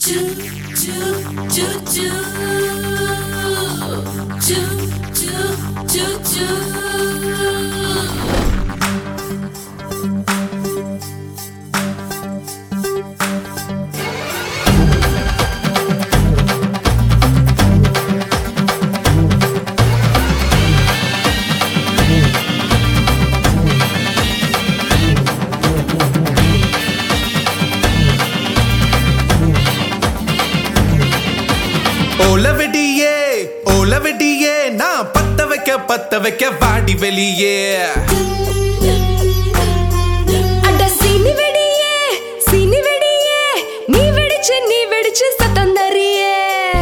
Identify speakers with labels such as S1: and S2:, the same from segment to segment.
S1: ஓல வெடியே ஓல வெடியே நான் பத்த வைக்க பத்த வைக்க வாடி வெளியே
S2: அட சீனி வெடியே சீனி வெடியே நீ வெடிச்சு நீ வெடிச்சு சத்தம் தரியே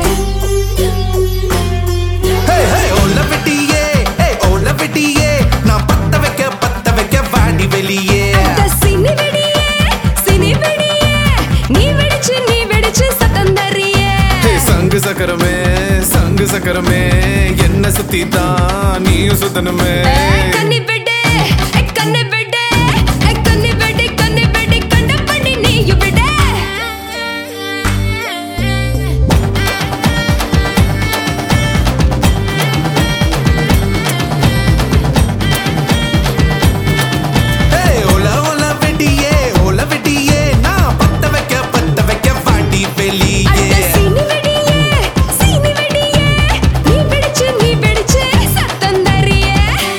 S1: ஹே ஹே ஓல வெடியே ஏ ஓல வெடியே நான் பத்த வைக்க பத்த வைக்க வாடி வெளியே
S2: அட சீனி வெடியே சீனி வெடியே நீ வெடிச்சு நீ வெடிச்சு சத்தம் தரியே
S1: ஹே சங்கு சக்கரமே சங்கு சக்கரமே என்ன சுத்தி தான் நீயும் சுத்தணுமே
S2: கண்ணி வெடே கண்ணி வெடே கண்ணி வெடி கண்ணி வெடி கண்ட பண்ணி நீயும் விடே
S1: ஹே ஓல ஓல வெடியே ஓல வெடியே நான் பத்த வைக்க பத்த வைக்க வாடி
S2: அட
S1: வெளியே
S2: சீனி வெடியே சீனி வெடியே நீ வெடிச்சு நீ வெடிச்சு சத்தம் தரியே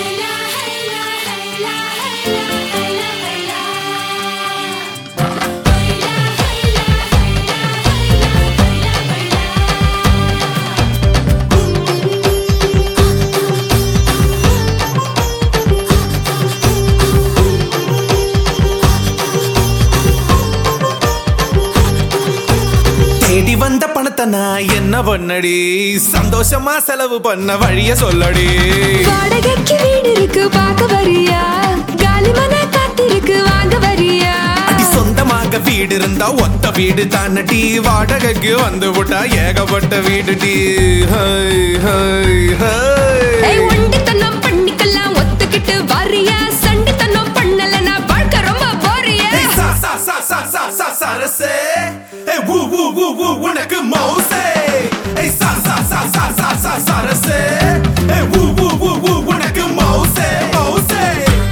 S1: தேடி வந்த பணத்தை நான் என்ன பண்ணடி சந்தோஷமா செலவு பண்ண வழிய சொல்லடி
S2: வாடகைக்கு வீடு இருக்கு பார்க்க வரியா காலிமன காத்திருக்கு வாங்க வரியா
S1: அடி சொந்தமாக வீடு இருந்தா ஒத்த வீடு தானடி வாடகைக்கு வந்து விட்டா ஏகப்பட்ட வீடுடி ஹை ஹை
S2: ஏய்
S1: ஹை
S2: ஒண்டித்தனம் பண்ணிக்கலாம் ஒத்துக்கிட்டு வரியா சண்டித்தனம் பண்ணலனா வாழ்க்கை ரொம்ப போறியா
S1: ஏய், சா, சா, சா, சா, சா, சா, சரசே. ஏய், ஊ, ஊ, ஊ, ஊ, உனக்கு மவுசே. ஏய், சா, சா, சா, சா, சா, சா, சரசே. ஏய், ஊ, ஊ, ஊ, ஊ, உனக்கு மவுசே, மவுசே.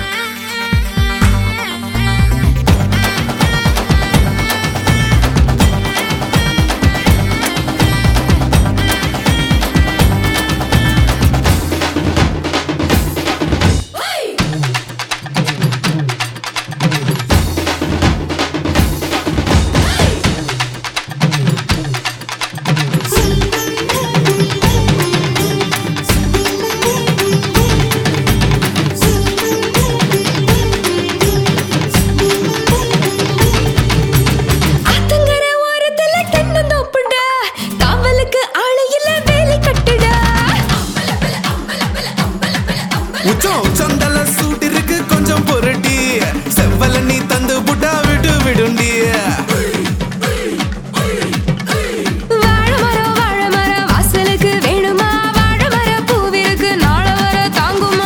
S2: ஆத்தங்கர ஓரத்துல தென்னந்தோப்புடா காவலுக்கு ஆளு இல்ல வேலி கட்டுடா
S1: உச்சம் உச்சந்தல சூட் இருக்கு கொஞ்சம் பொருட்டி செவ்வல நீ தந்து புட்டா விட்டு விடுண்டி
S2: வாழை மரம் வாழை மரம் வாசலுக்கு வேணுமா வாழை மர பூவிருக்கு நாளை வர தாங்குமா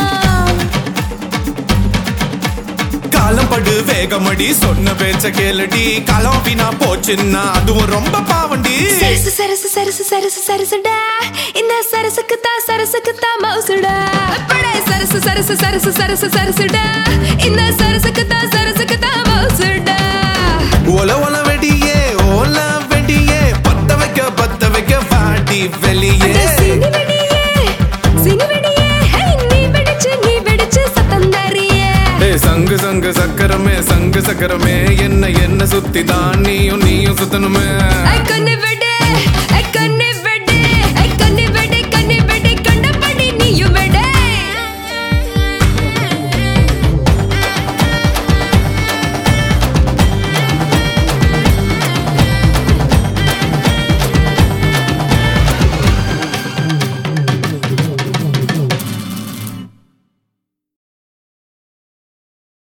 S1: காலம் படு வேகமடி சொன்ன பேச்ச கேளுடி காலம் வீணா போச்சுன்னா அதுவும் ரொம்ப பாவண்டி
S2: சரசு சரசு சரசு சரசு சரசுடா இந்த சரசுக்கு தான் சரசுக்கு தான் மவுசுடா படை சரசு சரசு சரசு சரசு சரசுடா இந்த சரசுக்கு தான் சரசுக்கு தான் மவுசுடா
S1: ஒல ஒல வெடியே ஓல வெடியே பத்த வைக்க பத்த வைக்க வாடி வெளியே
S2: அட சீனி வெடியே சீனி வெடியே ஹே நீ வெடிச்சு நீ வெடிச்சு சத்தம் தரியே
S1: ஏய், சங்கு சங்கு சக்கரமே சங்கு சக்கரமே என்ன என்ன சுத்தி தான் நீயும் நீயும் சுத்தணுமே
S2: ஐ கண்ணு விடு ஐ கண்ணு